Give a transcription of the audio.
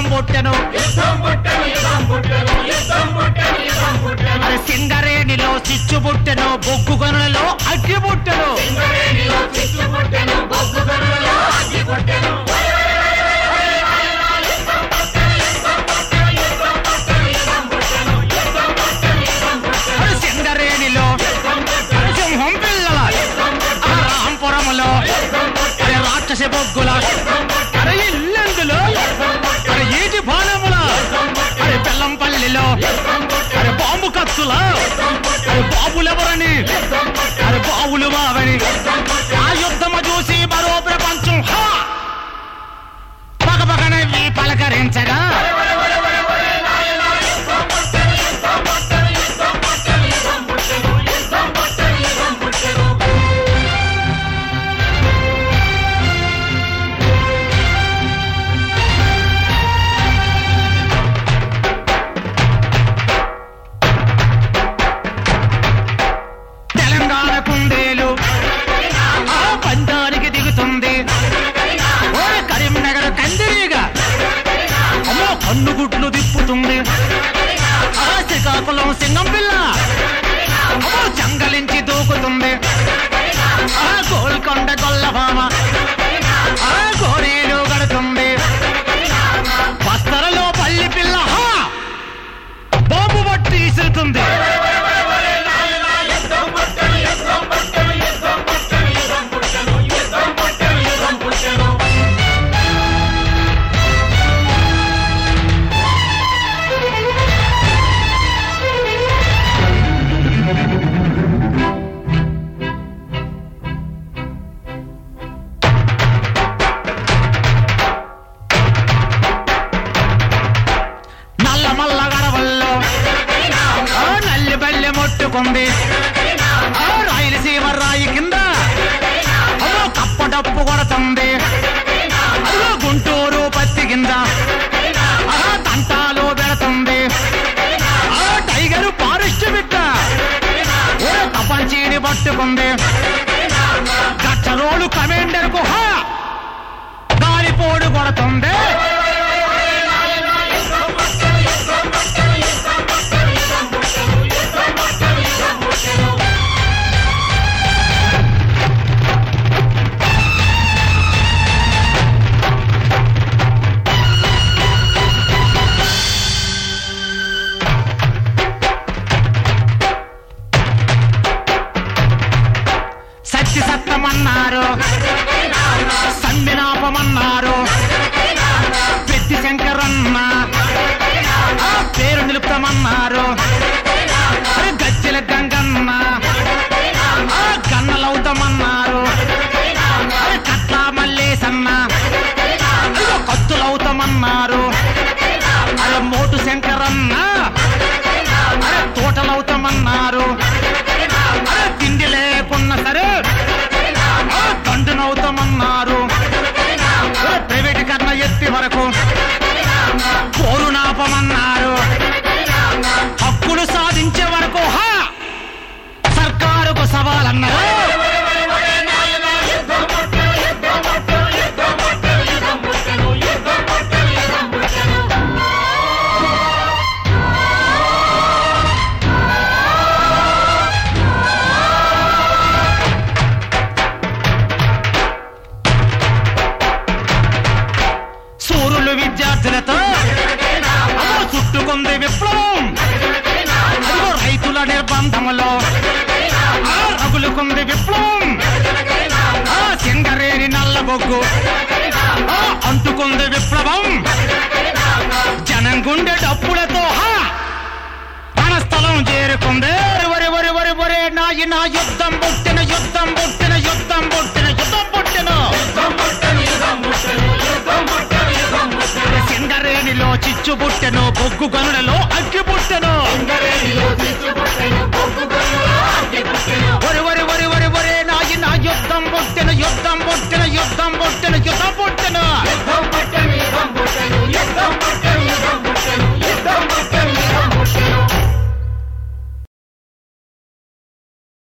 యుద్ధం పుట్టెను మరి సింగరేణిలో చిచ్చు పుట్టెను బొగ్గు గనులలో అగ్గి పుట్టెను మరి సింగరేణిలో సింహం పిల్లల ఆ రాంపురములో అరే రాక్షసి బొగ్గుల అరే ఇల్లెందులో అరే ఈటి బాణముల అరే బెల్లంపల్లిలో అరే బాంబు కత్తుల అరే బాబులెవరని అరే బావులు మావని ఆ యుద్ధము చూసి మరో ప్రపంచం హా పగపగనవి పలకరించగా తెలంగాణ కుందేలు ఆ పందానికి దిగుతుంది ఓ కరీంనగర్ కందిరీగా అమ్మో కన్నుగుడ్లు తిప్పుతుంది ఆ శ్రీకాకుళం సింగం పిల్ల అమ్మో జంగలించి దూకుతుంది ఆ గోల్కొండ గొల్లభామ ఆ గోరీలు గడుతుంది బస్తరలో పల్లి పిల్ల హా! బాంబు పట్టి ఇసురుతుంది నల్ల మల్ల గడవల్లో ఆ నల్లి బల్లె మొట్టుకుంది ఆ రాయలసీమ రాయి కింద అదో కప్ప డప్పు కొడుతుంది అదో గుంటూరు పత్తి కింద ఆ తంటాలు పెడుతుంది ఆ టైగరు పారిష్ట బిడ్డ ఓ తపంచీని పట్టుకుంది గచ్చరోలు కమాండర్ కు హా గాలిపోడు కొడుతుంది సత్య సత్తమన్నారు సందినాపమన్నారు పెద్ది శంకరన్న ఆ పేరు నిలుపుతామన్నారు అరే గజ్జెల గంగన్న ఆ గన్నలవుతామన్నారు అరే కట్ల మల్లేసన్న అయ్యో కత్తులవుతామన్నారు అరే మోటు శంకరన్న అరే తోటలవుతామన్నారు అరే తిండి లేకున్నా సరే ఆ తండ్రినవుతామన్నారు అరే ప్రైవేట్ కన్నా ఎత్తి వరకు పోరు నాపమన్నారు హక్కులు సాధించే వరకు హా సర్కారుకు సవాలన్నారు సూర్యులు విద్యార్థులతో అమ్మో చుట్టుకుంది విప్లవం అదిగో రైతుల నిర్బంధములో ఆ రగులుకుంది విప్లవం ఆ సింగరేణి నల్ల బొగ్గు ఆ అంటుకుంది విప్లవం జనం గుండె డప్పులతో హా స్థలం చేరుకుంది వరి వరి వరి వరి నాయి నా యుద్ధం పుట్టిన యుద్ధం పుట్టిన యుద్ధం పుట్టిన యుద్ధం పుట్టిన సింగరేణిలో చిచ్చు పుట్టెను బొగ్గు గనులలో అగ్గి పుట్టెను సింగరేణిలో చిచ్చు పుట్టెను, బొగ్గు